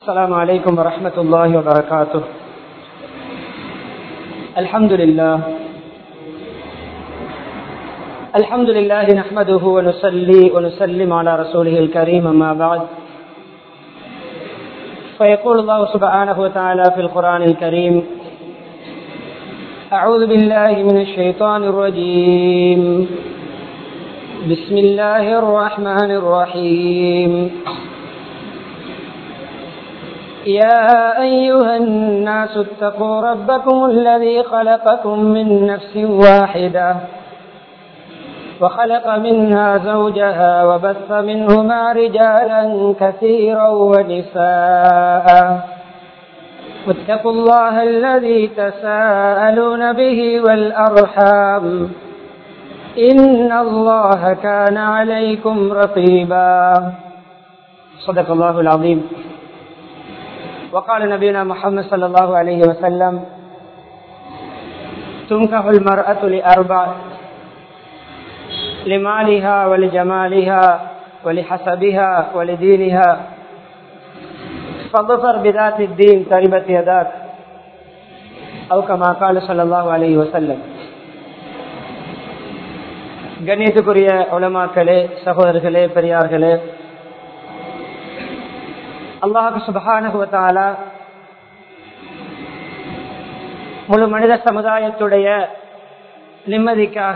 السلام عليكم ورحمة الله وبركاته الحمد لله الحمد لله نحمده ونصلي ونسلم على رسوله الكريم أما بعد فيقول الله سبحانه وتعالى في القرآن الكريم أعوذ بالله من الشيطان الرجيم بسم الله الرحمن الرحيم يا أيها الناس اتقوا ربكم الذي خلقكم من نفس واحدة وخلق منها زوجها وبث منهما رجالا كثيرا ونساء واتقوا الله الذي تساءلون به والأرحام إن الله كان عليكم رقيبا صدق الله العظيم وقال نبينا محمد صلى الله عليه وسلم تنكح المرأة لأربع لمالها ولجمالها ولحسبها ولدينها فظفر بذات الدين تربت يداك أو كما قال صلى الله عليه وسلم கண்ணியத்துக்குரிய உலமாக்களே சகோதரர்களே பெரியார்களே அல்லாஹு சுபகானுவத்தால முழு மனித சமுதாயத்துடைய நிம்மதிக்காக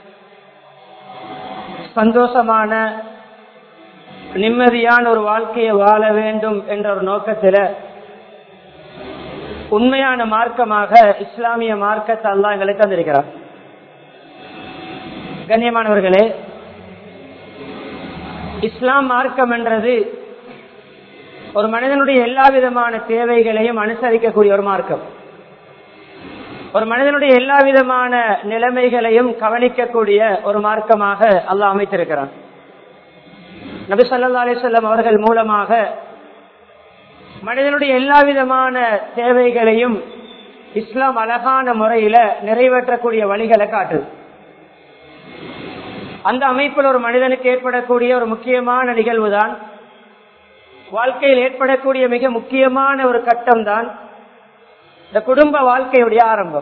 சந்தோஷமான நிம்மதியான ஒரு வாழ்க்கையை வாழ வேண்டும் என்ற ஒரு நோக்கத்தில் உண்மையான மார்க்கமாக இஸ்லாமிய மார்க்கத்தை அல்லா எங்களுக்கு தந்திருக்கிறார் கண்ணியமானவர்களே இஸ்லாம் மார்க்கம் என்றது ஒரு மனிதனுடைய எல்லா விதமான தேவைகளையும் அனுசரிக்கக்கூடிய ஒரு மார்க்கம் ஒரு மனிதனுடைய எல்லா விதமான நிலைமைகளையும் கவனிக்கக்கூடிய ஒரு மார்க்கமாக அல்லாஹ் அமைத்திருக்கிறான் நபி சொல்லா அலிசல்லம் அவர்கள் மூலமாக மனிதனுடைய எல்லா விதமான தேவைகளையும் இஸ்லாம் அழகான முறையில நிறைவேற்றக்கூடிய வழிகளை காட்டுது அந்த அமைப்பில் ஒரு மனிதனுக்கு ஏற்படக்கூடிய ஒரு முக்கியமான நிகழ்வு தான் வாழ்க்கையில் ஏற்படக்கூடிய மிக முக்கியமான ஒரு கட்டம் தான் இந்த குடும்ப வாழ்க்கையுடைய ஆரம்பம்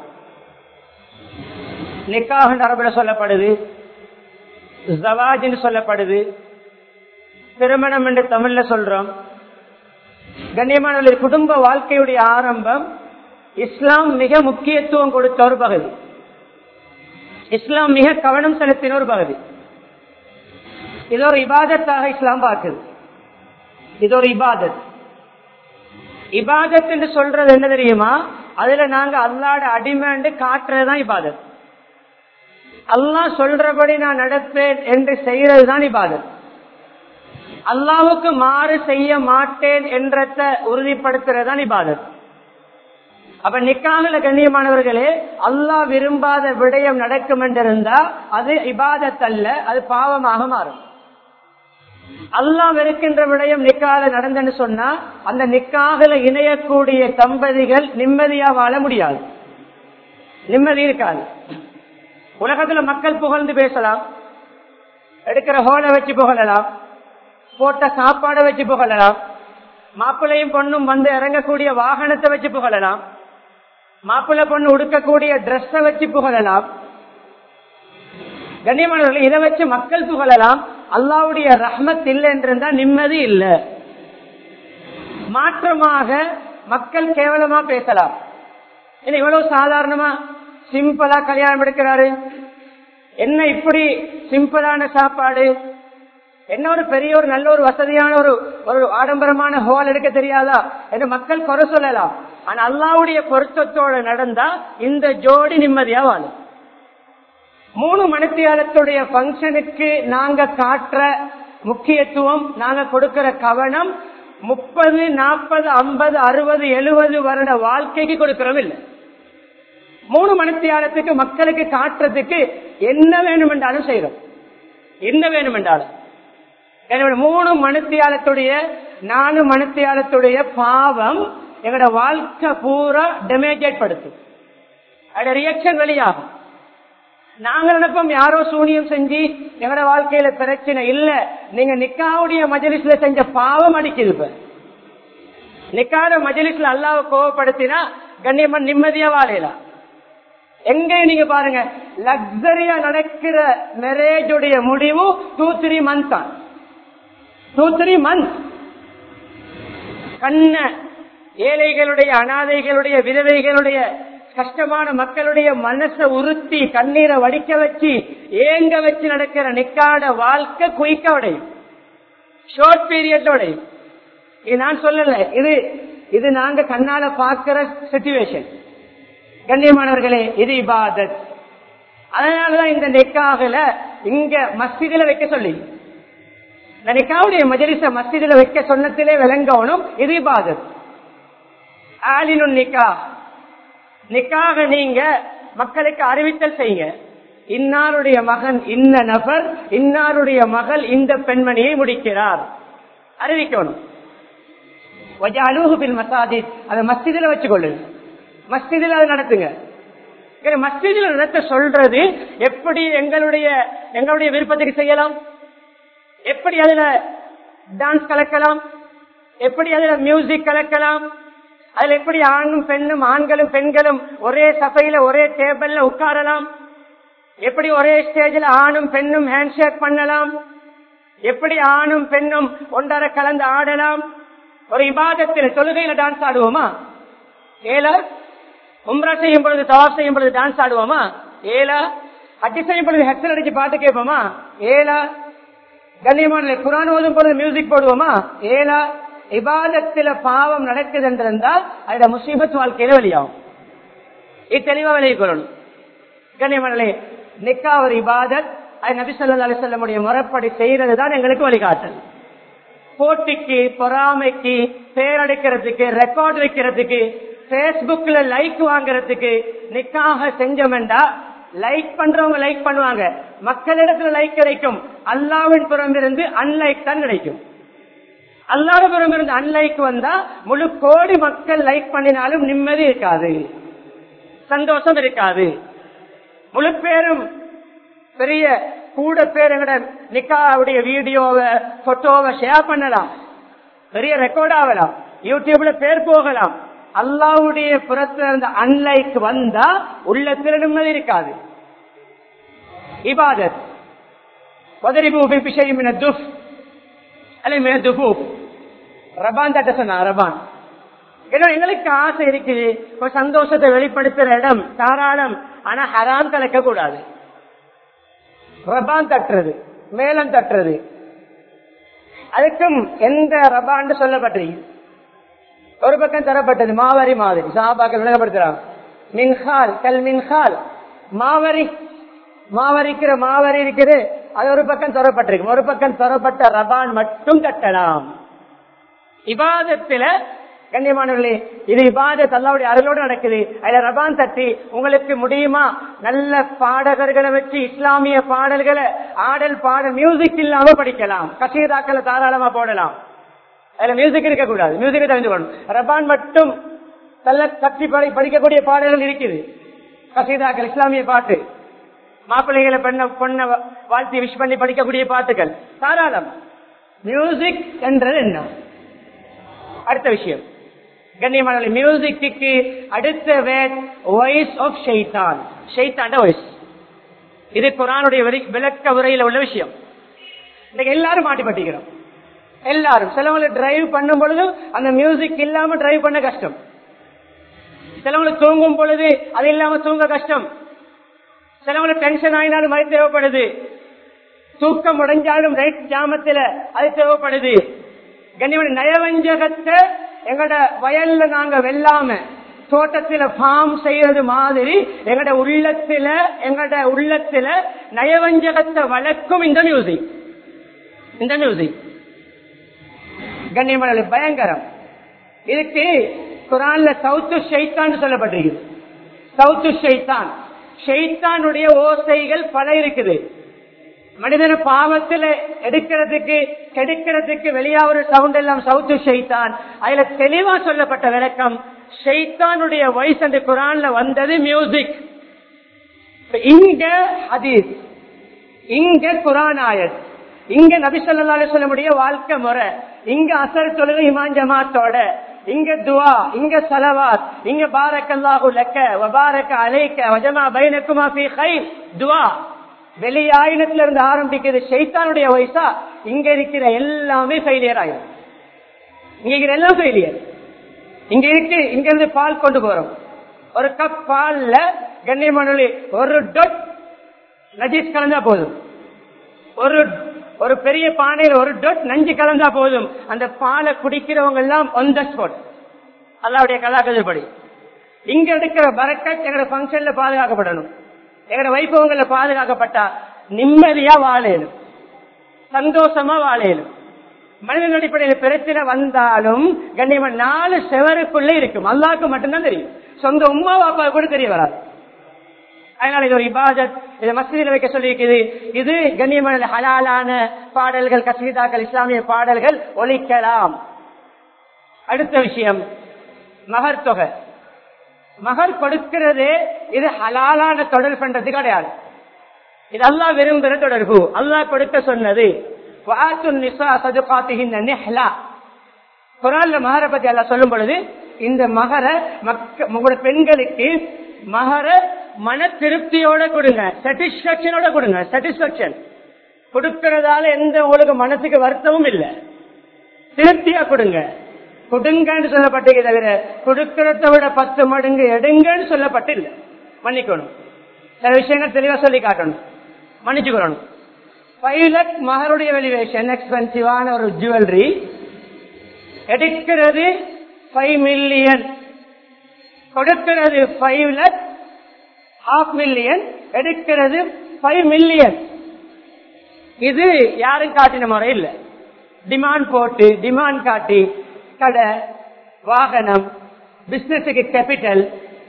நிக்காக அரபில் சொல்லப்படுது ஜவாஜின்னு சொல்லப்படுது திருமணம் என்று தமிழ்ல சொல்றோம் கண்ணியமான குடும்ப வாழ்க்கையுடைய ஆரம்பம் இஸ்லாம் மிக முக்கியத்துவம் கொடுத்த ஒரு பகுதி இஸ்லாம் மிக கவனம் செலுத்தின ஒரு பகுதி இது ஒரு இபாதத்தாக இஸ்லாம் பார்க்குது இது ஒரு இபாதத் இபாதத் என்று சொல்றது என்ன தெரியுமா அதுல நாங்க அல்லாட அடிமேண்டு காட்டுறதுதான் இபாதத் அல்லா சொல்றபடி நான் நடப்பேன் என்று செய்யறதுதான் இபாதத் அல்லாவுக்கு மாறு செய்ய மாட்டேன் என்றத உறுதிப்படுத்துறதுதான் இபாதத் அப்ப நிக்காகல கண்ணியமானவர்களே அல்லா விரும்பாத விடயம் நடக்கும் என்றிருந்தா அது இபாதத் அல்ல அது பாவமாக மாறும் அல்லா வெறுக்கின்ற விடயம் நிக்கால நடந்தன்னு சொன்னா அந்த நிக்காகல இணையக்கூடிய தம்பதிகள் நிம்மதியா வாழ முடியாது நிம்மதி இருக்காது உலகத்துல மக்கள் புகழ்ந்து பேசலாம் எடுக்கிற ஹோலை வச்சு புகழலாம் போட்ட சாப்பாடை வச்சு புகழலாம் மாப்பிள்ளையும் பொண்ணும் வந்து இறங்கக்கூடிய வாகனத்தை வச்சு புகழலாம் மாப்பிள்ளை பொண்ணு உடுக்கக்கூடிய ட்ரெஸ்ஸை வச்சு புகழலாம் கண்ணியமானவர்கள் இதை வச்சு மக்கள் புகழலாம் அல்லாவுடைய ரஹ்மத் இல்லை என்றிருந்தா நிம்மதி இல்லை மாற்றமாக மக்கள் கேவலமா பேசலாம் இவ்வளவு சாதாரணமா சிம்பிளா கல்யாணம் எடுக்கிறாரு என்ன இப்படி சிம்பிளான சாப்பாடு என்ன ஒரு பெரிய ஒரு நல்ல ஒரு வசதியான ஒரு ஒரு ஆடம்பரமான ஹோல் எடுக்க தெரியாதா என்று மக்கள் குறை சொல்லலாம் ஆனா அல்லாவுடைய பொருத்தத்தோட நடந்தா இந்த ஜோடி நிம்மதியா வாழும் மூணு மணித்தியாலத்துடைய பங்கனுக்கு நாங்க காட்டுற முக்கியத்துவம் நாங்க கொடுக்கிற கவனம் முப்பது நாற்பது ஐம்பது அறுபது எழுபது வருட வாழ்க்கைக்கு கொடுக்கிறோம் இல்லை மூணு மணித்தியாலத்துக்கு மக்களுக்கு காட்டுறதுக்கு என்ன வேணும் என்றாலும் செய்யறோம் என்ன வேணும் என்றாலும் மூணு மணித்தியாலத்துடைய நாலு மணித்தியாலத்துடைய பாவம் எங்களோட வாழ்க்கை பூரா டேமேஜ் ஏற்படுத்தும் அதோட ரியாக்ஷன் வெளியாகும் நாங்க நினைப்போம் யாரோ சூனியம் செஞ்சு எங்களோட வாழ்க்கையில பிரச்சனை இல்ல நீங்க நிக்காவுடைய மஜலிஸ்ல செஞ்ச பாவம் அடிக்குது இப்ப நிக்காத மஜலிஸ்ல அல்லாவை கோவப்படுத்தினா கண்ணியமன் நிம்மதியா வாழையலாம் எங்க நீங்க பாருங்க லக்ஸரியா நடக்கிற மேரேஜுடைய முடிவு டூ த்ரீ மந்த் தான் டூ த்ரீ மந்த் கண்ண ஏழைகளுடைய அனாதைகளுடைய விதவைகளுடைய கஷ்டமான மக்களுடைய மனசை உறுத்தி கண்ணீரை வடிக்க வச்சு ஏங்க வச்சு நடக்கிற நிக்காட வாழ்க்கை குயிக்க உடையும் ஷார்ட் பீரியட்ல உடையும் இது நான் சொல்லல இது இது நாங்க கண்ணால பாக்குற சிச்சுவேஷன் கண்ணியமானவர்களே இது இபாதத் அதனாலதான் இந்த நெக்காகல இங்க மஸ்ஜிதில வைக்க சொல்லி இந்த நிக்காவுடைய மஜலிச மஸ்ஜிதில வைக்க சொன்னத்திலே விளங்கணும் இது இபாதத் ஆலினு நிக்கா நிக்காக நீங்க மக்களுக்கு அறிவித்தல் செய்யுங்க இன்னாருடைய மகன் இன்ன நபர் இன்னாருடைய மகள் இந்த பெண்மணியை முடிக்கிறார் அறிவிக்கணும் மசாஜித் அதை மஸ்ஜிதில் வச்சுக்கொள்ளுங்க மஸ்ஜிதில் அதை நடத்துங்க மஸ்ஜிதில் நடத்த சொல்றது எப்படி எங்களுடைய எங்களுடைய விருப்பத்துக்கு செய்யலாம் எப்படி அதுல டான்ஸ் கலக்கலாம் எப்படி அதுல மியூசிக் கலக்கலாம் அதுல எப்படி ஆணும் பெண்ணும் ஆண்களும் பெண்களும் ஒரே சபையில ஒரே டேபிள்ல உட்காரலாம் எப்படி ஒரே ஸ்டேஜில் ஆணும் பெண்ணும் ஹேண்ட்ஷேக் பண்ணலாம் எப்படி ஆணும் பெண்ணும் ஒன்றரை கலந்து ஆடலாம் ஒரு இபாதத்தில் தொழுகையில டான்ஸ் ஆடுவோமா ஏலா உம்ரா செய்யும் பொழுது தவாப் செய்யும் பொழுது டான்ஸ் ஆடுவோமா ஏலா அட்டி செய்யும் பொழுது ஹெட்சல் அடிச்சு பாட்டு கேட்போமா ஏலா கண்ணியமான குரான் ஓதும் பொழுது மியூசிக் போடுவோமா ஏலா இபாதத்தில பாவம் நடக்குது என்றிருந்தால் அதோட முசீபத் வாழ்க்கையில வெளியாகும் இது தெளிவா விலகி கொள்ளணும் கண்ணியமனே நிக்கா ஒரு இபாதத் அது நபி சொல்லா அலிசல்லமுடைய முறைப்படி செய்யறது தான் எங்களுக்கு வழிகாட்டல் போட்டிக்கு பொறாமைக்கு பேரடைக்கிறதுக்கு ரெக்கார்ட் வைக்கிறதுக்கு பேஸ்புக்ல லைக் வாங்குறதுக்கு நிக்காக செஞ்சோம்டா லைக் பண்றவங்க லைக் பண்ணுவாங்க மக்களிடத்துல லைக் கிடைக்கும் அல்லாவின் புறமிருந்து அன்லைக் தான் கிடைக்கும் அல்லாத புறமிருந்து அன்லைக் வந்தா முழு கோடி மக்கள் லைக் பண்ணினாலும் நிம்மதி இருக்காது சந்தோஷம் இருக்காது முழு பேரும் பெரிய கூட பேர் எங்கட நிக்காவுடைய வீடியோவை போட்டோவை ஷேர் பண்ணலாம் பெரிய ரெக்கார்ட் ஆகலாம் யூடியூப்ல பேர் போகலாம் அல்லாவுடைய புறத்துல இருந்த அன்லைக் வந்தா உள்ளத்துல நிம்மதி இருக்காது இபாதத் வதரிபு பிஷையும் துஃப் அல்ல மின துஃபூப் ரபான் தட்ட சொன்னா ரபான் ஏன்னா எங்களுக்கு ஆசை இருக்குது ஒரு சந்தோஷத்தை வெளிப்படுத்துற இடம் தாராளம் ஆனா ஹராம் கலக்க கூடாது ரபான் தட்டுறது மேலம் தட்டுறது அதுக்கும் எந்த ரபான்னு சொல்லப்பட்டிருக்கு ஒரு பக்கம் தரப்பட்டது மாவரி மாதிரி சாபாக்கள் விளங்கப்படுத்துறாங்க மின்ஹால் கல் மின்ஹால் மாவரி மாவரிக்கிற மாவரி இருக்குது அது ஒரு பக்கம் தரப்பட்டிருக்கு ஒரு பக்கம் தரப்பட்ட ரபான் மட்டும் கட்டலாம் இபாதத்துல கண்ணியமானவர்களே இது இபாதத் அல்லாவுடைய அருளோடு நடக்குது அதுல ரபான் தட்டி உங்களுக்கு முடியுமா நல்ல பாடகர்களை வச்சு இஸ்லாமிய பாடல்களை ஆடல் பாடல் மியூசிக் இல்லாம படிக்கலாம் கசீதாக்களை தாராளமா போடலாம் அதுல மியூசிக் இருக்கக்கூடாது மியூசிக் தெரிஞ்சுக்கணும் ரபான் மட்டும் நல்ல கட்சி படி படிக்கக்கூடிய பாடல்கள் இருக்குது கசீதாக்கள் இஸ்லாமிய பாட்டு மாப்பிள்ளைகளை பெண்ண பொண்ண வாழ்த்தி விஷ் பண்ணி படிக்கக்கூடிய பாட்டுகள் தாராளம் மியூசிக் என்றது என்ன அடுத்த விஷயம் கண்ணியமான மியூசிக்கு அடுத்த வேட் வாய்ஸ் ஆஃப் ஷைத்தான் ஷைத்தாண்ட வாய்ஸ் இது குரானுடைய விளக்க உரையில உள்ள விஷயம் இன்னைக்கு எல்லாரும் மாட்டி பட்டிக்கிறோம் எல்லாரும் சிலவங்களை டிரைவ் பண்ணும் பொழுது அந்த மியூசிக் இல்லாம டிரைவ் பண்ண கஷ்டம் சிலவங்களுக்கு தூங்கும் பொழுது அது இல்லாம தூங்க கஷ்டம் சிலவங்களுக்கு டென்ஷன் ஆயினாலும் அது தேவைப்படுது தூக்கம் உடைஞ்சாலும் ரைட் ஜாமத்துல அது தேவைப்படுது கண்ணியமான நயவஞ்சகத்தை எங்கட வயல்ல நாங்க வெல்லாம தோட்டத்துல ஃபார்ம் செய்யறது மாதிரி எங்கட உள்ளத்துல எங்கட உள்ளத்துல நயவஞ்சகத்தை வளர்க்கும் இந்த மியூசிக் இந்த மியூசிக் கண்ணியமான பயங்கரம் இதுக்கு குரான்ல சவுத்து ஷைத்தான் சொல்லப்பட்டிருக்கு சவுத்து ஷைத்தான் ஷைத்தானுடைய ஓசைகள் பல இருக்குது மனிதன பாவத்துல எடுக்கிறதுக்கு கெடுக்கிறதுக்கு வெளியாகிற சவுண்ட் எல்லாம் சவுத்து ஷைத்தான் அதுல தெளிவா சொல்லப்பட்ட விளக்கம் ஷைத்தானுடைய வயசு அந்த குரான்ல வந்தது மியூசிக் இங்க ஹதீஸ் இங்க குரான் ஆயத் இங்க நபி சொல்லா சொல்லமுடைய வாழ்க்கை முறை இங்க அசர் தொழுகை இமான் ஜமாத்தோட இங்க துவா இங்க சலவாத் இங்க பாரக்கல்லாஹு லக்க வபாரக்க அலைக்க வஜமா பைனக்குமா ஃபீ கைர் துவா வெளியாயினத்துல இருந்து ஆரம்பிக்கிறது ஷைத்தானுடைய வயசா இங்க இருக்கிற எல்லாமே ஃபெயிலியர் ஆயிரும் இங்க இருக்கிற எல்லாம் ஃபெயிலியர் இங்க இருக்கு இங்க இருந்து பால் கொண்டு போறோம் ஒரு கப் பால்ல கண்ணியமனொலி ஒரு டொட் நஜீஸ் கலந்தா போதும் ஒரு ஒரு பெரிய பானையில் ஒரு டொட் நஞ்சு கலந்தா போதும் அந்த பாலை குடிக்கிறவங்க எல்லாம் ஒன் த ஸ்பாட் அல்லாவுடைய கலாக்கதிர்படி இங்க எடுக்கிற பரக்கத் எங்களோட பங்கன்ல பாதுகாக்கப்படணும் எங்களோட வைபவங்கள்ல பாதுகாக்கப்பட்டா நிம்மதியா வாழணும் சந்தோஷமா வாழணும் மனிதன் அடிப்படையில் பிரச்சனை வந்தாலும் கண்ணியமன் நாலு செவருக்குள்ள இருக்கும் அல்லாவுக்கு மட்டும்தான் தெரியும் சொந்த உமா பாப்பா கூட தெரிய வராது அதனால இது ஒரு இபாதத் இதை மசீதியில் வைக்க சொல்லியிருக்குது இது கண்ணியமான ஹலாலான பாடல்கள் கசீதாக்கள் இஸ்லாமிய பாடல்கள் ஒலிக்கலாம் அடுத்த விஷயம் மகர் தொகை மகர் கொடுக்கிறது இது ஹலாலான தொடர்பு பண்றது கிடையாது இது அல்லா விரும்புகிற தொடர்பு அல்லாஹ் கொடுக்க சொன்னது குரான்ல மகரை பத்தி எல்லாம் சொல்லும் பொழுது இந்த மகர மக்க உங்களோட பெண்களுக்கு மகர மன திருப்தியோட கொடுங்க சாட்டிஸ்பாக்சனோட கொடுங்க சாட்டிஸ்பாக்சன் கொடுக்கறதால எந்த உங்களுக்கு மனசுக்கு வருத்தமும் இல்லை திருப்தியா கொடுங்க கொடுங்கன்னு சொல்லப்பட்டது தவிர கொடுக்கறத விட பத்து மடங்கு எடுங்கன்னு சொல்லப்பட்டில்லை மன்னிக்கணும் சில விஷயங்கள் தெளிவா சொல்லி காட்டணும் மன்னிச்சுக்கணும் ஃபைவ் லேக் மகருடைய வெளிவேஷன் எக்ஸ்பென்சிவான ஒரு ஜுவல்லரி எடுக்கிறது ஃபைவ் மில்லியன் கொடுக்கிறது ஃபைவ் லேக் ஹாஃப் மில்லியன் எடுக்கிறது ஃபைவ் மில்லியன் இது யாரும் காட்டின முறை இல்லை டிமாண்ட் போட்டு டிமாண்ட் காட்டி கடை வாகனம் பிசினஸுக்கு கேபிட்டல்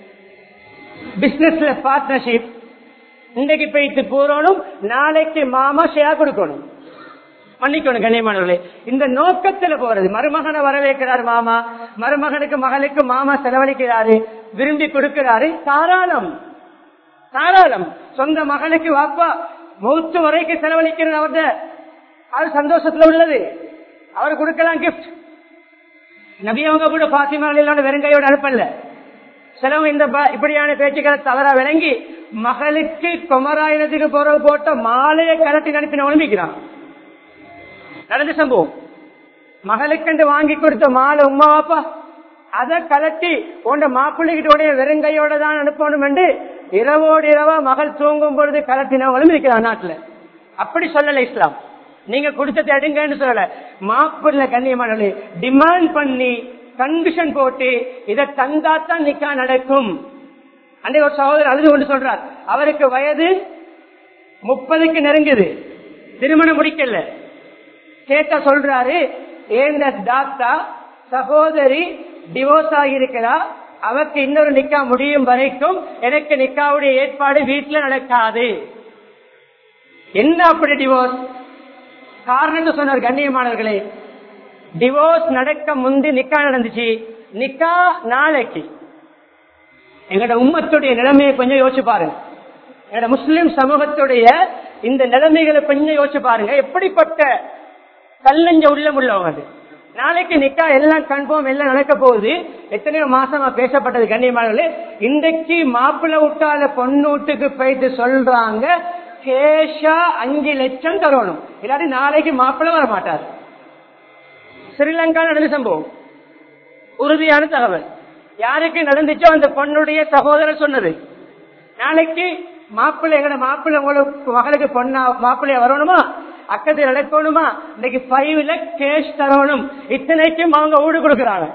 பிசினஸ்ல பார்ட்னர்ஷிப் இன்றைக்கு போயிட்டு போறோனும் நாளைக்கு மாமா ஷேர் கொடுக்கணும் மன்னிக்கணும் கண்ணியமானவர்களே இந்த நோக்கத்துல போறது மருமகனை வரவேற்கிறார் மாமா மருமகனுக்கு மகளுக்கு மாமா செலவழிக்கிறாரு விரும்பி கொடுக்கிறாரு தாராளம் தாராளம் சொந்த மகனுக்கு வாப்பா மௌத்து வரைக்கும் செலவழிக்கிறது அவர்த அது சந்தோஷத்துல உள்ளது அவர் கொடுக்கலாம் கிஃப்ட் நபியவங்க கூட பாத்திமா வெறுங்கையோட அனுப்பல சிலவங்க இந்த இப்படியான பேச்சுக்களை தவறா விளங்கி மகளுக்கு குமராயணத்துக்கு போற போட்ட மாலையை கலட்டி அனுப்பின ஒழுமிக்கிறான் நடந்த சம்பவம் மகளுக்கு வாங்கி கொடுத்த மாலை உமா வாப்பா அதை கலட்டி உண்ட மாப்பிள்ளைகிட்ட உடைய வெறுங்கையோட தான் அனுப்பணும் என்று இரவோடு இரவா மகள் தூங்கும் பொழுது கலட்டினவங்களும் இருக்கிறான் நாட்டுல அப்படி சொல்லல இஸ்லாம் நீங்க கொடுத்தது எடுங்கன்னு சொல்லல மாப்பிள்ள கண்ணியமான டிமாண்ட் பண்ணி கண்டிஷன் போட்டு இதை தந்தாத்தான் நிக்கா நடக்கும் அன்றைய ஒரு சகோதரர் அழுது கொண்டு சொல்றார் அவருக்கு வயது முப்பதுக்கு நெருங்குது திருமணம் முடிக்கல கேட்டா சொல்றாரு ஏந்த தாத்தா சகோதரி டிவோர்ஸ் ஆகியிருக்கிறா அவருக்கு இன்னொரு நிக்கா முடியும் வரைக்கும் எனக்கு நிக்காவுடைய ஏற்பாடு வீட்டுல நடக்காது என்ன அப்படி டிவோர்ஸ் காரணம் சொன்னார் கண்ணியமானவர்களே டிவோர்ஸ் நடக்க முந்தி நிக்கா நடந்துச்சு நிக்கா நாளைக்கு எங்கட உம்மத்துடைய நிலைமையை கொஞ்சம் யோசிச்சு பாருங்க எங்கட முஸ்லிம் சமூகத்துடைய இந்த நிலைமைகளை கொஞ்சம் யோசிச்சு பாருங்க எப்படிப்பட்ட கல்லஞ்ச உள்ளம் உள்ளவங்க அது நாளைக்கு நிக்கா எல்லாம் கன்ஃபார்ம் எல்லாம் நடக்க போகுது எத்தனையோ மாசமா பேசப்பட்டது கண்ணியமானவர்களே இன்றைக்கு மாப்பிள்ளை விட்டால பொண்ணு வீட்டுக்கு போயிட்டு சொல்றாங்க கேஷா அஞ்சு லட்சம் தரணும் இல்லாட்டி நாளைக்கு மாப்பிள்ளை வர மாட்டார் ஸ்ரீலங்கா நடந்த சம்பவம் உறுதியான தகவல் யாருக்கு நடந்துச்சோ அந்த பொண்ணுடைய சகோதரர் சொன்னது நாளைக்கு மாப்பிள்ளை எங்கட மாப்பிள்ளை உங்களுக்கு மகளுக்கு பொண்ணா மாப்பிள்ளைய வரணுமா அக்கத்தில் நடக்கணுமா இன்னைக்கு ஃபைவ் லேக் கேஷ் தரணும் இத்தனைக்கும் அவங்க ஊடு கொடுக்கறாங்க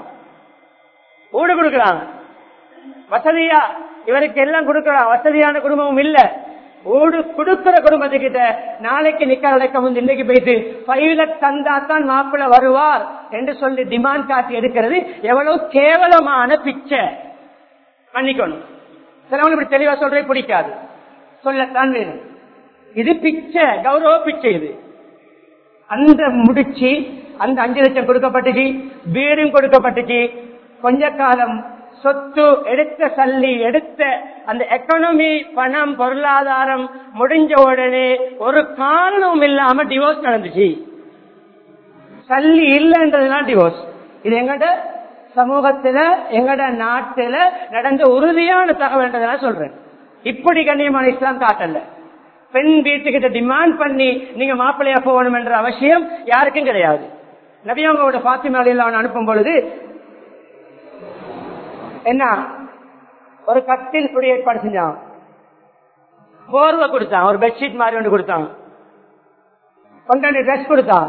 ஊடு கொடுக்கறாங்க வசதியா இவருக்கு எல்லாம் கொடுக்கறாங்க வசதியான குடும்பமும் இல்ல ஊடு கொடுக்கிற குடும்பத்துக்கிட்ட நாளைக்கு நிக்க நடக்க முந்தி இன்னைக்கு போயிட்டு ஃபைவ் லேக் தந்தா தான் மாப்பிள்ள வருவார் என்று சொல்லி டிமாண்ட் காட்டி எடுக்கிறது எவ்வளவு கேவலமான பிச்சை மன்னிக்கணும் சிலவங்க இப்படி தெளிவா சொல்றே பிடிக்காது சொல்லத்தான் வேணும் இது பிச்சை கௌரவ பிச்சை இது அந்த முடிச்சு அந்த அஞ்சு லட்சம் கொடுக்கப்பட்டுச்சு வீடும் கொடுக்கப்பட்டுச்சு கொஞ்ச காலம் சொத்து எடுத்த சல்லி எடுத்த அந்த எக்கனாமி பணம் பொருளாதாரம் முடிஞ்ச உடனே ஒரு காரணமும் இல்லாம டிவோர்ஸ் நடந்துச்சு சல்லி இல்லைன்றதுதான் டிவோர்ஸ் இது எங்கிட்ட சமூகத்துல எங்கட நாட்டுல நடந்த உறுதியான தகவல் சொல்றேன் இப்படி கண்ணியமான இஸ்லாம் காட்டல பெண் வீட்டுக்கிட்ட டிமாண்ட் பண்ணி நீங்க மாப்பிள்ளையா போகணும் என்ற அவசியம் யாருக்கும் கிடையாது நபியவங்களோட பாத்திமா அவன் அனுப்பும் பொழுது என்ன ஒரு கட்டில் குடி ஏற்பாடு செஞ்சான் போர்வை கொடுத்தான் ஒரு பெட்ஷீட் மாதிரி ஒன்று கொடுத்தான் பன்னெண்டு ட்ரெஸ் கொடுத்தான்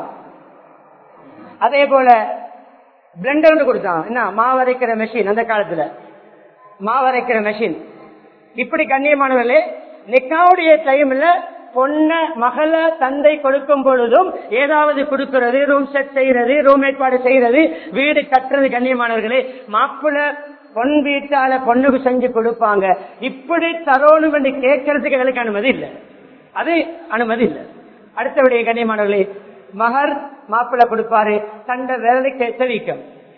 அதே போல பிளெண்டர் ஒன்று கொடுத்தான் என்ன மாவரைக்கிற மெஷின் அந்த காலத்துல மாவரைக்கிற மெஷின் இப்படி கண்ணியமானவர்களே நிக்காவுடைய டைம்ல பொண்ண மகள தந்தை கொடுக்கும் பொழுதும் ஏதாவது கொடுக்கிறது ரூம் செட் செய்யறது ரூம் ஏற்பாடு செய்யறது வீடு கட்டுறது கண்ணியமானவர்களே மாப்பிள்ள பொன் வீட்டால பொண்ணுக்கு செஞ்சு கொடுப்பாங்க இப்படி தரோணும் என்று கேட்கறதுக்கு எங்களுக்கு அனுமதி இல்லை அது அனுமதி இல்லை அடுத்தபடி கண்ணியமானவர்களே மகர் மாப்பிள்ள கொடுப்பாரு தண்டை விரலுக்கு தெரிவிக்கும்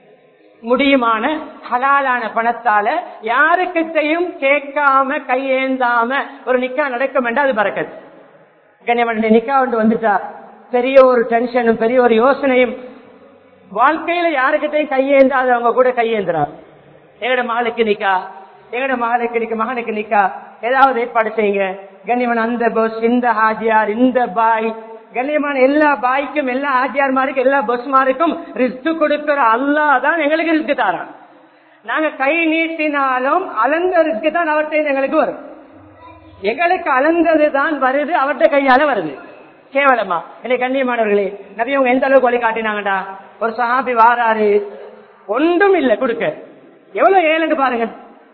முடியுமான ஹலாலான பணத்தால யாருக்கிட்டையும் கேட்காம கையேந்தாம ஒரு நிக்கா நடக்கும் என்று அது பறக்கது கண்ணியமான நிக்கா ஒன்று வந்துட்டா பெரிய ஒரு டென்ஷனும் பெரிய ஒரு யோசனையும் வாழ்க்கையில யாருக்கிட்டையும் கையேந்தாதவங்க கூட கையேந்துறாங்க எங்கட மகளுக்கு நிக்கா எங்கட மகளுக்கு நிக்க மகனுக்கு நிக்கா ஏதாவது ஏற்பாடு செய்யுங்க கண்ணியமான அந்த பஸ் இந்த ஹாஜியார் இந்த பாய் கண்ணியமான எல்லா பாய்க்கும் எல்லா ஆஜியார்மாருக்கும் எல்லா பஸ்மாருக்கும் ரிஸ்க் கொடுக்கிற அல்லா தான் எங்களுக்கு ரிஸ்க் தாரான் நாங்க கை நீட்டினாலும் அளந்த ரிஸ்க் தான் அவர்கிட்ட எங்களுக்கு வரும் எங்களுக்கு அளந்தது தான் வருது அவர்கிட்ட கையால வருது கேவலமா என்னை கண்ணியமானவர்களே நபி அவங்க எந்த அளவுக்கு வழி காட்டினாங்கடா ஒரு சஹாபி வாராரு ஒன்றும் இல்லை கொடுக்க எவ்வளவு ஏழுன்னு பாருங்க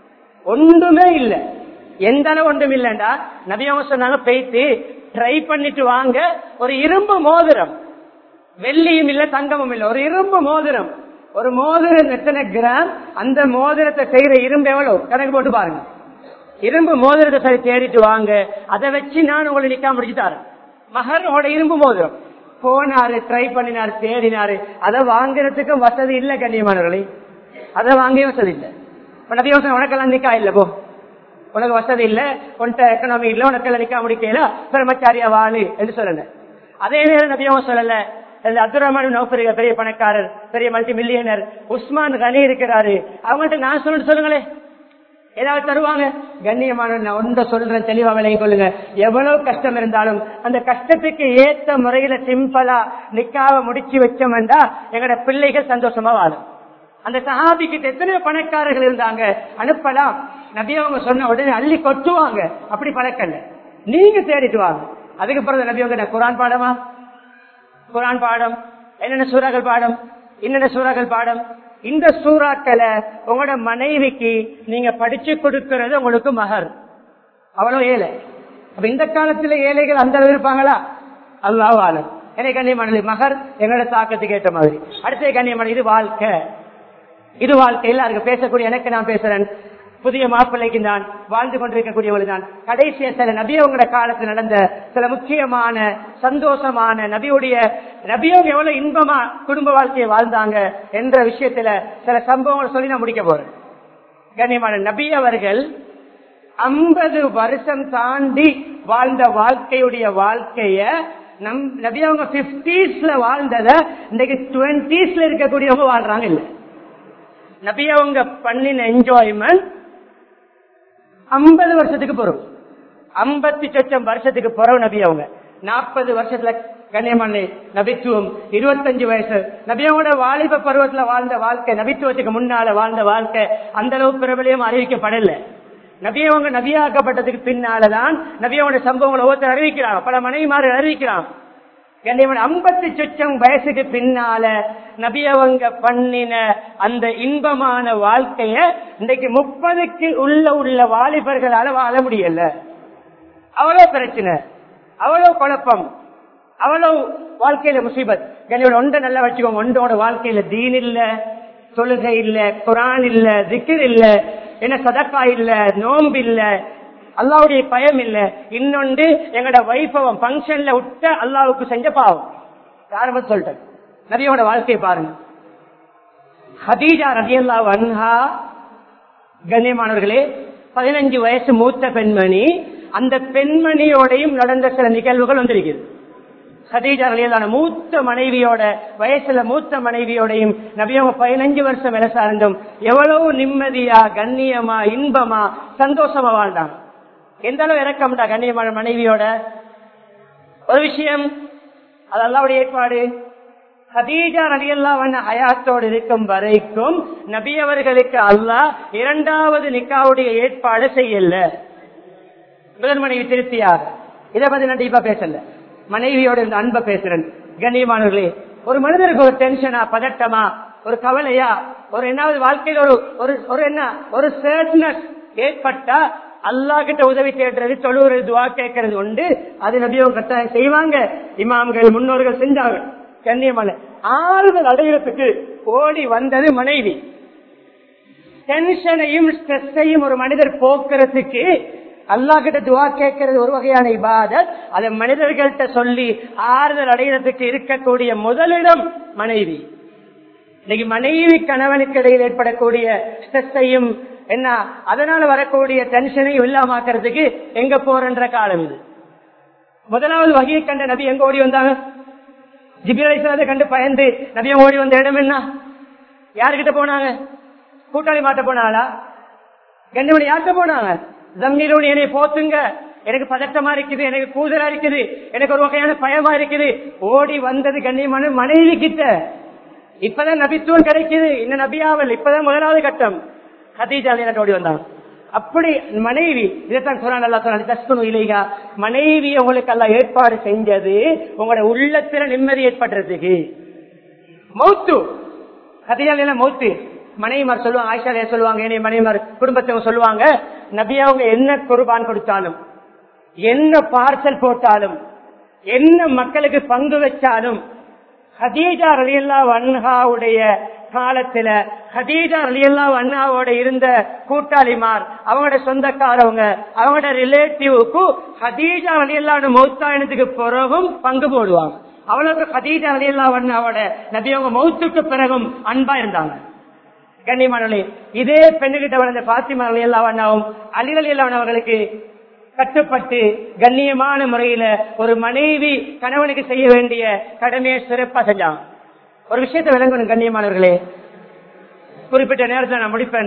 ஒன்றுமே இல்லை எந்த அளவு ஒன்றும் இல்லைண்டா நபி அவங்க சொன்னாங்க போயிட்டு ட்ரை பண்ணிட்டு வாங்க ஒரு இரும்பு மோதிரம் வெள்ளியும் இல்ல தங்கமும் இல்ல ஒரு இரும்பு மோதிரம் ஒரு மோதிரம் எத்தனை கிராம் அந்த மோதிரத்தை செய்யற இரும்பு எவ்வளவு கணக்கு போட்டு பாருங்க இரும்பு மோதிரத்தை சரி தேடிட்டு வாங்க அதை வச்சு நான் உங்களை நிக்காம முடிச்சு தரேன் மகனோட இரும்பு மோதிரம் போனாரு ட்ரை பண்ணினாரு தேடினாரு அதை வாங்குறதுக்கும் வசதி இல்ல கண்ணியமானவர்களே அதை வாங்கவே வசதி இல்லை நபி யோசனை உனக்கெல்லாம் நிக்கா இல்ல போ உனக்கு வசதி இல்ல உன்ட்ட எக்கனாமி இல்ல உனக்கு நிக்கா முடிக்கல பிரம்மச்சாரியா வாழு என்று சொல்லல அதே நேரம் நபியாவும் சொல்லல அப்துல் ரஹ்மான் நௌஃபர் பெரிய பணக்காரர் பெரிய மல்டி மில்லியனர் உஸ்மான் கனி இருக்கிறாரு அவங்கள்ட்ட நான் சொல்லிட்டு சொல்லுங்களேன் ஏதாவது தருவாங்க கண்ணியமான நான் ஒன்றை சொல்றேன் தெளிவா விலகி கொள்ளுங்க எவ்வளவு கஷ்டம் இருந்தாலும் அந்த கஷ்டத்துக்கு ஏத்த முறையில சிம்பிளா நிக்காவ முடிச்சு வச்சோம்டா எங்கட பிள்ளைகள் சந்தோஷமா வாழும் அந்த சஹாபிக்கு எத்தனை பணக்காரர்கள் இருந்தாங்க அனுப்பலாம் நபி அவங்க சொன்ன உடனே அள்ளி கொட்டுவாங்க அப்படி பழக்கல்ல நீங்க தேடிட்டு வாங்க அதுக்கு பிறகு நபி அவங்க குரான் பாடமா குரான் பாடம் என்னென்ன சூறாக்கள் பாடம் என்னென்ன சூறாக்கள் பாடம் இந்த சூறாக்களை உங்களோட மனைவிக்கு நீங்க படிச்சு கொடுக்கிறது உங்களுக்கு மகர் அவ்வளவு ஏழை அப்ப இந்த காலத்துல ஏழைகள் அந்த அளவு இருப்பாங்களா அல்லாவாலும் என்னை கண்ணியமான மகர் எங்களோட தாக்கத்துக்கு ஏற்ற மாதிரி அடுத்த கண்ணியமான இது வாழ்க்கை இது வாழ்க்கையில் அதுக்கு பேசக்கூடிய எனக்கு நான் பேசுறேன் புதிய மாப்பிள்ளைக்கு தான் வாழ்ந்து கொண்டிருக்கக்கூடியவர்கள் தான் கடைசிய சில நபியவங்களோட காலத்தில் நடந்த சில முக்கியமான சந்தோஷமான நபியுடைய நபியவங்க எவ்வளவு இன்பமா குடும்ப வாழ்க்கையை வாழ்ந்தாங்க என்ற விஷயத்துல சில சம்பவங்களை சொல்லி நான் முடிக்க போறேன் கண்ணியமான நபி அவர்கள் ஐம்பது வருஷம் தாண்டி வாழ்ந்த வாழ்க்கையுடைய வாழ்க்கைய நம் நபி அவங்க பிப்டிஸ்ல வாழ்ந்தத இன்னைக்கு டுவெண்ட்டிஸ்ல இருக்கக்கூடியவங்க வாழ்றாங்க இல்ல நபி அவங்க பண்ணின என்ஜாய்மெண்ட் ஐம்பது வருஷத்துக்கு பிறகு ஐம்பத்தி சொச்சம் வருஷத்துக்கு பிறகு நபி அவங்க நாற்பது வருஷத்துல கண்ணியமான நபித்துவம் இருபத்தஞ்சு வயசு நபியோட வாலிப பருவத்துல வாழ்ந்த வாழ்க்கை நபித்துவத்துக்கு முன்னால வாழ்ந்த வாழ்க்கை அந்த அளவு பிரபலியம் அறிவிக்கப்படல நபியவங்க நபியாக்கப்பட்டதுக்கு பின்னாலதான் நபியோட சம்பவங்களை ஒருத்தர் அறிவிக்கிறாங்க பல மனைவிமார்கள் அறிவிக்கிறாங்க கண்ணியமான ஐம்பத்தி சொச்சம் வயசுக்கு பின்னால நபியவங்க பண்ணின அந்த இன்பமான வாழ்க்கைய இன்றைக்கு முப்பதுக்கு உள்ள உள்ள வாலிபர்களால வாழ முடியல அவ்வளவு பிரச்சனை அவ்வளவு குழப்பம் அவ்வளவு வாழ்க்கையில முசீபத் கண்ணியோட ஒன்றை நல்லா வச்சுக்கோங்க ஒன்றோட வாழ்க்கையில தீன் இல்ல தொழுகை இல்ல குரான் இல்ல திக்கர் இல்ல என்ன சதக்கா இல்ல நோம்பு இல்ல அல்லாவுடைய பயம் இல்ல இன்னொன்று எங்கட வைபவம் பங்கன்ல விட்ட அல்லாவுக்கு செஞ்ச பாவம் யாரும் சொல்லிட்டேன் நபியோட வாழ்க்கையை பாருங்க ஹதீஜா ரதியல்லா வன்ஹா கண்ணியமானவர்களே பதினஞ்சு வயசு மூத்த பெண்மணி அந்த பெண்மணியோடையும் நடந்த சில நிகழ்வுகள் வந்திருக்கிறது ஹதீஜா ரலியல்லான மூத்த மனைவியோட வயசுல மூத்த மனைவியோடையும் நபியவங்க பதினஞ்சு வருஷம் வேலை சார்ந்தும் எவ்வளவு நிம்மதியா கண்ணியமா இன்பமா சந்தோஷமா வாழ்ந்தாங்க எந்த அளவு இறக்கம்டா கண்ணியமான மனைவியோட ஒரு விஷயம் அது அல்லாவுடைய ஏற்பாடு ஹதீஜா ரலியல்லா வண்ண ஹயாத்தோடு இருக்கும் வரைக்கும் நபி அவர்களுக்கு அல்லாஹ் இரண்டாவது நிக்காவுடைய ஏற்பாடு செய்யல முதல் மனைவி திருப்தியார் இதை பத்தி நான் டீப்பா பேசல மனைவியோட இந்த அன்பை பேசுறேன் கண்ணியமானவர்களே ஒரு மனிதருக்கு ஒரு டென்ஷனா பதட்டமா ஒரு கவலையா ஒரு என்னாவது வாழ்க்கையில் ஒரு ஒரு ஒரு என்ன ஒரு சேட்னஸ் ஏற்பட்டா அல்லா கிட்ட உதவி தேடுறது தொழுவுறது துவா கேட்கறது உண்டு அது நபியும் கட்டாயம் செய்வாங்க இமாம்கள் முன்னோர்கள் செஞ்சாங்க கண்ணியமான ஆறுதல் அடைகிறதுக்கு ஓடி வந்தது மனைவி டென்ஷனையும் ஸ்ட்ரெஸ்ஸையும் ஒரு மனிதர் போக்குறதுக்கு அல்லா கிட்ட துவா கேட்கறது ஒரு வகையான இபாதத் அதை மனிதர்கள்ட்ட சொல்லி ஆறுதல் அடைகிறதுக்கு இருக்கக்கூடிய முதலிடம் மனைவி இன்னைக்கு மனைவி கணவனுக்கு இடையில் ஏற்படக்கூடிய ஸ்ட்ரெஸ்ஸையும் என்ன அதனால வரக்கூடிய டென்ஷனையும் இல்லாமக்கிறதுக்கு எங்க போறன்ற காலம் இது முதலாவது வகையை கண்ட நபி எங்க ஓடி வந்தாங்க ஜிபிரலை கண்டு பயந்து நபியம் ஓடி வந்த இடம் என்ன யாருக்கிட்ட போனாங்க கூட்டாளி மாட்ட போனாங்களா கண்ணுமணி யார்கிட்ட போனாங்க ஜம்மீரோடு என்னை போத்துங்க எனக்கு பதட்டமா இருக்குது எனக்கு கூதலா இருக்குது எனக்கு ஒரு வகையான பயமா இருக்குது ஓடி வந்தது கண்ணியமான மனைவி கிட்ட இப்பதான் நபித்துவம் கிடைக்குது இன்னும் நபியாவல் இப்பதான் முதலாவது கட்டம் ஹதீஜா எனக்கு ஓடி வந்தாங்க அப்படி மனைவி இதைத்தான் சொன்னான் அல்லா சொன்னான் தஸ்குனு இலைகா மனைவி உங்களுக்கு எல்லாம் ஏற்பாடு செஞ்சது உங்களோட உள்ளத்துல நிம்மதி ஏற்படுறதுக்கு மௌத்து ஹதீஜா மௌத்து மனைவிமார் சொல்லுவாங்க ஆயிஷா சொல்லுவாங்க என்னைய மனைவிமார் குடும்பத்தவங்க சொல்லுவாங்க நபி அவங்க என்ன குர்பான் கொடுத்தாலும் என்ன பார்சல் போட்டாலும் என்ன மக்களுக்கு பங்கு வச்சாலும் ஹதீஜா ரலியல்லா வன்ஹாவுடைய காலத்துல ஹதீஜா ரலியல்லா வன்ஹாவோட இருந்த கூட்டாளிமார் அவங்களோட சொந்தக்காரவங்க அவங்களோட ரிலேட்டிவ்க்கு ஹதீஜா ரலியல்லான மௌத்தாயினத்துக்கு பிறகும் பங்கு போடுவாங்க அவ்வளவு ஹதீஜா ரலியல்லா வன்ஹாவோட நபி அவங்க மௌத்துக்கு பிறகும் அன்பா இருந்தாங்க கண்ணியமானே இதே பெண்ணுகிட்ட வளர்ந்த பாத்திமா அலியல்லாவண்ணாவும் அலிரலி அவர்களுக்கு கட்டுப்பட்டு கண்ணியமான முறையில ஒரு மனைவி கணவனுக்கு செய்ய வேண்டிய கடமையை சிறப்பா செஞ்சாங்க ஒரு விஷயத்தை விளங்கணும் கண்ணியமானவர்களே குறிப்பிட்ட நேரத்தில் நான் முடிப்பேன்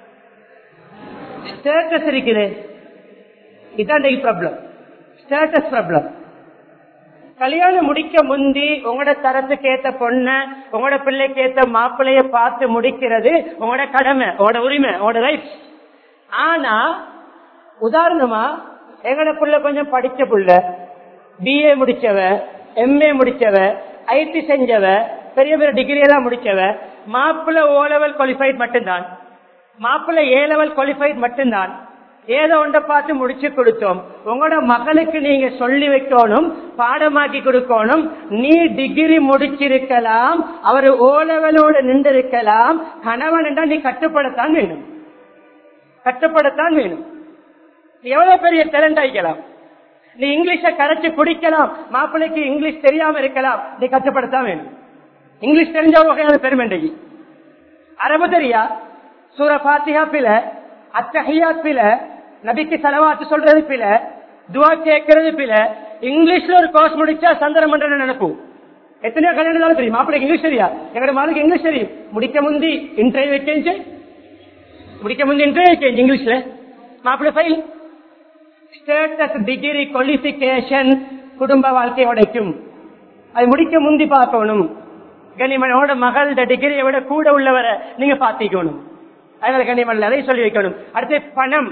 ஸ்டேட்டஸ் இருக்குது இதுதான் ப்ராப்ளம் ஸ்டேட்டஸ் ப்ராப்ளம் கல்யாணம் முடிக்க முந்தி உங்களோட தரத்துக்கு ஏத்த பொண்ண உங்களோட பிள்ளைக்கு ஏத்த மாப்பிள்ளைய பார்த்து முடிக்கிறது உங்களோட கடமை உங்களோட உரிமை உங்களோட ரைட் ஆனா உதாரணமா எங்களோட புள்ள கொஞ்சம் படிச்ச புள்ள பிஏ முடிச்சவ எம்ஏ முடிச்சவ ஐடி செஞ்சவ பெரிய பெரிய டிகிரி எல்லாம் முடிச்சவ மாப்பிள்ள ஓ லெவல் குவாலிஃபைட் மட்டும்தான் மாப்பிள்ள ஏ லெவல் குவாலிஃபைட் மட்டும்தான் ஏதோ ஒன்றை பார்த்து முடிச்சு கொடுத்தோம் உங்களோட மகளுக்கு நீங்க சொல்லி வைக்கணும் பாடமாக்கி கொடுக்கணும் நீ டிகிரி முடிச்சிருக்கலாம் அவர் ஓ லெவலோடு நின்றிருக்கலாம் கணவன் என்றால் நீ கட்டுப்படத்தான் வேணும் கட்டுப்படத்தான் வேணும் நீ எவ்வளவு பெரிய டேலண்ட் ஆகிக்கலாம் நீ இங்கிலீஷ கரைச்சு குடிக்கலாம் மாப்பிள்ளைக்கு இங்கிலீஷ் தெரியாம இருக்கலாம் நீ கட்டுப்படத்தான் வேணும் இங்கிலீஷ் தெரிஞ்ச ஒரு வகையான பெருமெண்டை அரபு தெரியா சூர பாத்தியா பில அத்தஹியாத் பில நபிக்கு செலவாத்து சொல்றது பில துவா கேட்கறது பில இங்கிலீஷ்ல ஒரு கோர்ஸ் முடிச்சா சந்திர மண்டலம் நினைப்பு எத்தனையோ கல்யாணம் தெரியும் மாப்பிளைக்கு இங்கிலீஷ் தெரியா எங்களோட மாலுக்கு இங்கிலீஷ் தெரியும் முடிக்க முந்தி இன்டர்வியூ வைக்கேஞ்சு முடிக்க முந்தி இன்டர்வியூ வைக்கேஞ்சு இங்கிலீஷ்ல மாப்பிள்ளை ஃபைல் ஸ்டேட்டஸ் டிகிரி குவாலிபிகேஷன் குடும்ப வாழ்க்கை உடைக்கும் அது முடிக்க முந்தி பார்க்கணும் கனிமனோட மகளோட டிகிரியை விட கூட உள்ளவரை நீங்க பாத்திக்கணும் அதனால கனிமன் அதை சொல்லி வைக்கணும் அடுத்து பணம்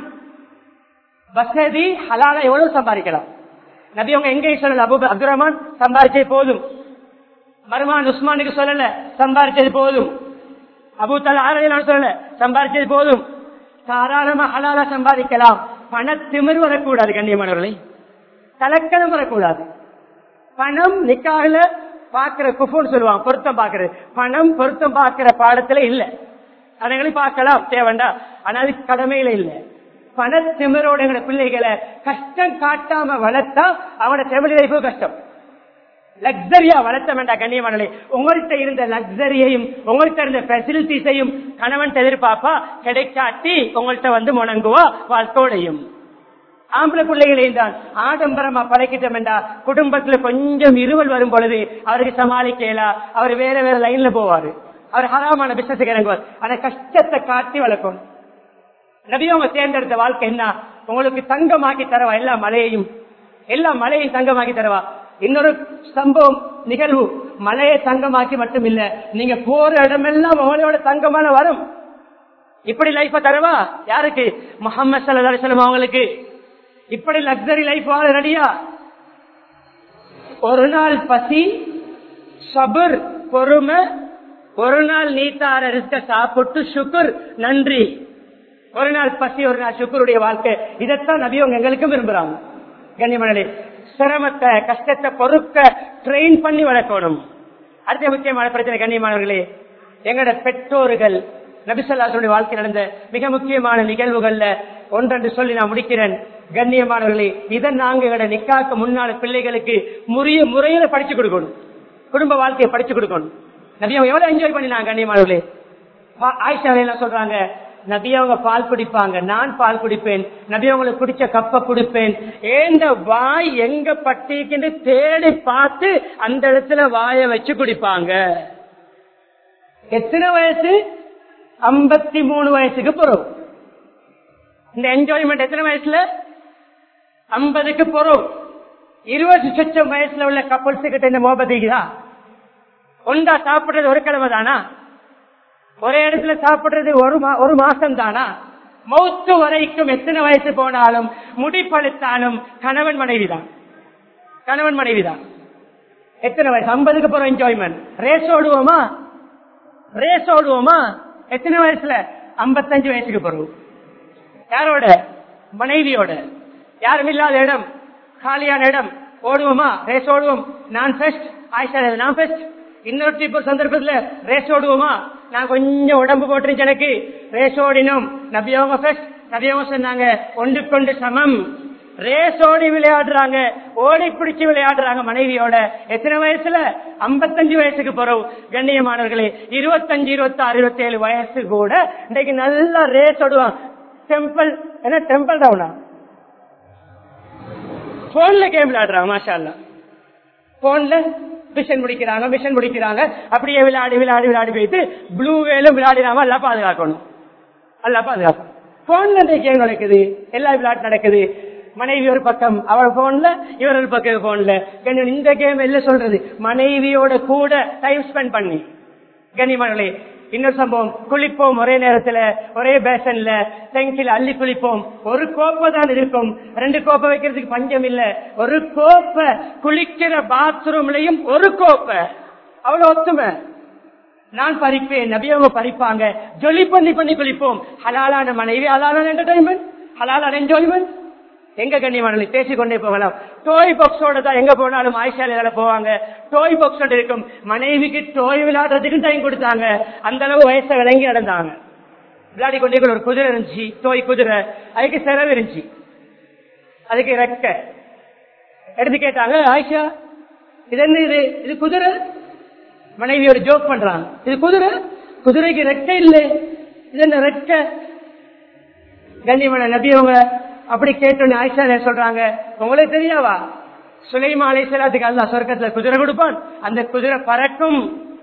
வசதி ஹலால எவ்வளவு சம்பாதிக்கலாம் நபி அவங்க எங்க சொல்லல அபு அப்துல் ரஹ்மான் சம்பாதிச்சது போதும் மருமான் உஸ்மானுக்கு சொல்லல சம்பாதிச்சது போதும் அபு தலா சொல்லல சம்பாதிச்சது போதும் தாராளமா ஹலால சம்பாதிக்கலாம் பண திமிர் வரக்கூடாது கண்ணியமானவர்களை கலக்கணம் வரக்கூடாது பணம் நிக்காகல பாக்குற குஃபுன்னு சொல்லுவாங்க பொருத்தம் பாக்குறது பணம் பொருத்தம் பாக்குற பாடத்துல இல்ல அதுங்களையும் பார்க்கலாம் தேவண்டா ஆனா அது கடமையில இல்ல பண திமிரோட எங்க பிள்ளைகளை கஷ்டம் காட்டாம வளர்த்தா அவனோட செவிலி லைஃபு கஷ்டம் லக்ஸரியா வளர்த்த வேண்டாம் கண்ணியமானே உங்கள்கிட்ட இருந்த லக்ஸரியையும் உங்கள்கிட்ட இருந்த பெசிலிட்டிஸையும் கணவன் எதிர்பார்ப்பா கிடைக்காட்டி உங்கள்கிட்ட வந்து முணங்குவா வாழ்க்கையோடையும் ஆம்பளை பிள்ளைகளையும் தான் ஆடம்பரமா பழக்கிட்டோம் என்றா குடும்பத்துல கொஞ்சம் இருவல் வரும் பொழுது அவருக்கு சமாளிக்கலா அவர் வேற வேற லைன்ல போவாரு அவர் ஹராமான பிசினஸ் இறங்குவார் ஆனா கஷ்டத்தை காட்டி வளர்க்கணும் நபி அவங்க தேர்ந்தெடுத்த வாழ்க்கை என்ன உங்களுக்கு தங்கமாக்கி தரவா எல்லா மலையையும் எல்லா மலையையும் தங்கமாக்கி தரவா இன்னொரு சம்பவம் நிகழ்வு மலையை தங்கமாக்கி மட்டும் இல்ல நீங்க போற இடமெல்லாம் உங்களோட தங்கமான வரும் இப்படி லைஃப தரவா யாருக்கு முகமது சல்லா அலிஸ்லாம் அவங்களுக்கு இப்படி லக்ஸரி லைஃப் வாழ ரெடியா ஒரு நாள் பசி சபர் பொறுமை ஒரு நாள் நீத்தார இருக்க சாப்பிட்டு சுக்குர் நன்றி ஒரு நாள் பசி ஒரு நாள் சுக்குருடைய வாழ்க்கை இதைத்தான் நபியவங்க எங்களுக்கும் விரும்புறாங்க கண்ணிமணி சிரமத்தை கஷ்டத்தை பொறுக்க ட்ரெயின் பண்ணி வளர்க்கணும் அடுத்த முக்கியமான பிரச்சனை கண்ணியமானவர்களே எங்களோட பெற்றோர்கள் நபிசல்லாசனுடைய வாழ்க்கை நடந்த மிக முக்கியமான நிகழ்வுகள்ல ஒன்றென்று சொல்லி நான் முடிக்கிறேன் கண்ணியமானவர்களே இதை நாங்க எங்களோட நிக்காக்கு முன்னால பிள்ளைகளுக்கு முறைய முறையில படிச்சு கொடுக்கணும் குடும்ப வாழ்க்கையை படிச்சு கொடுக்கணும் நபி அவங்க எவ்வளவு என்ஜாய் பண்ணினாங்க கண்ணியமானவர்களே பா- ஆயிஷா என்ன சொல்றாங்க நபி அவங்க பால் குடிப்பாங்க நான் பால் குடிப்பேன் நபி அவங்களுக்கு குடிச்ச கப்ப குடிப்பேன் ஏந்த வாய் எங்க பட்டிக்குன்னு தேடி பார்த்து அந்த இடத்துல வாய வச்சு குடிப்பாங்க எத்தனை வயசு ஐம்பத்தி மூணு வயசுக்கு போறோம் இந்த என்ஜாய்மெண்ட் எத்தனை வயசுல ஐம்பதுக்கு போறோம் இருபது சொச்சம் வயசுல உள்ள கப்பல்ஸ் கிட்ட இந்த மோபதிக்குதா ஒன்றா சாப்பிடுறது ஒரு கிழமை தானா ஒரே இடத்துல சாப்பிடுறது ஒரு மா- ஒரு மாசம் தானா மௌத்து வரைக்கும் எத்தனை வயசு போனாலும் முடி பழுத்தாலும் கணவன் மனைவி தான் கணவன் மனைவி தான் எத்தனை வயசு ஐம்பதுக்கு போற என்ஜாய்மெண்ட் ரேஸ் ஓடுவோமா ரேஸ் ஓடுவோமா எத்தனை வயசுல ஐம்பத்தஞ்சு வயசுக்கு போறோம் யாரோட மனைவியோட யாரும் இல்லாத இடம் காலியான இடம் ஓடுவோமா ரேஸ் ஓடுவோம் நான் ஃபர்ஸ்ட் ஆயிஷா நான் ஃபர்ஸ்ட் இன்னொரு இப்போ சந்தர்ப்பத்துல ரேஸ் ஓடுவோமா நான் கொஞ்சம் உடம்பு போட்டுருச்சு எனக்கு ரேஸ் ஓடினோம் நபியவங்க ஃபர்ஸ்ட் நபியவங்க சொன்னாங்க ஒன்றுக்கொண்டு சமம் ரேஸ் ஓடி விளையாடுறாங்க ஓடி பிடிச்சு விளையாடுறாங்க மனைவியோட எத்தனை வயசுல ஐம்பத்தஞ்சு வயசுக்கு போறோம் கண்ணியமானவர்களே இருபத்தஞ்சு இருபத்தாறு இருபத்தி ஏழு வயசு கூட இன்னைக்கு நல்லா ரேஸ் ஓடுவான் டெம்பிள் என்ன டெம்பிள் டவுனா போன்ல கேம் விளையாடுறாங்க மாஷா அல்லா போன்ல மிஷன் முடிக்கிறாங்க மிஷன் முடிக்கிறாங்க அப்படியே விளையாடி விளையாடி விளையாடி போயிட்டு ப்ளூ வேலும் விளையாடினாம எல்லாம் பாதுகாக்கணும் எல்லாம் பாதுகாக்கணும் போன்ல இந்த கேம் நடக்குது எல்லா விளையாட்டு நடக்குது மனைவி ஒரு பக்கம் அவள் போன்ல இவர் ஒரு பக்கம் போன்ல இந்த கேம் எல்லாம் சொல்றது மனைவியோட கூட டைம் ஸ்பெண்ட் பண்ணி கனிமகளே இன்னொரு சம்பவம் குளிப்போம் ஒரே நேரத்துல ஒரே பேசன்ல டெங்கில் அள்ளி குளிப்போம் ஒரு கோப்பை தான் இருக்கும் ரெண்டு கோப்பை வைக்கிறதுக்கு பஞ்சம் இல்ல ஒரு கோப்பை குளிக்கிற பாத்ரூம்லயும் ஒரு கோப்பை அவ்வளவு ஒத்துமை நான் பறிப்பேன் நபியவங்க பறிப்பாங்க ஜொலி பண்ணி பண்ணி குளிப்போம் ஹலாலான மனைவி ஹலாலான என்டர்டைன்மெண்ட் ஹலாலான என்ஜாய்மெண்ட் எங்க கண்ணியமானவர்களை பேசிக்கொண்டே போகலாம் டோய் பாக்ஸோட தான் எங்க போனாலும் ஆயிஷால போவாங்க டோய் பாக்ஸோட இருக்கும் மனைவிக்கு டோய் விளையாடுறதுக்கு டைம் கொடுத்தாங்க அந்த அளவு வயசை விளங்கி நடந்தாங்க விளையாடி கொண்டே ஒரு குதிரை இருந்துச்சு டோய் குதிரை அதுக்கு செலவு இருந்துச்சு அதுக்கு ரெக்க எடுத்து கேட்டாங்க ஆயிஷா இது என்ன இது இது குதிரை மனைவியோட ஜோக் பண்றாங்க இது குதிரை குதிரைக்கு ரெக்கை இல்லை இது என்ன ரெக்கை கண்ணியமான நபி அவங்க அப்படி கேட்டோன்னு ஆயிஷா சொல்றாங்க உங்களுக்கு தெரியாவா சுலைமா அலைசலாத்துக்கு அல்லா சொர்க்கத்துல குதிரை கொடுப்பான் அந்த குதிரை பறக்கும்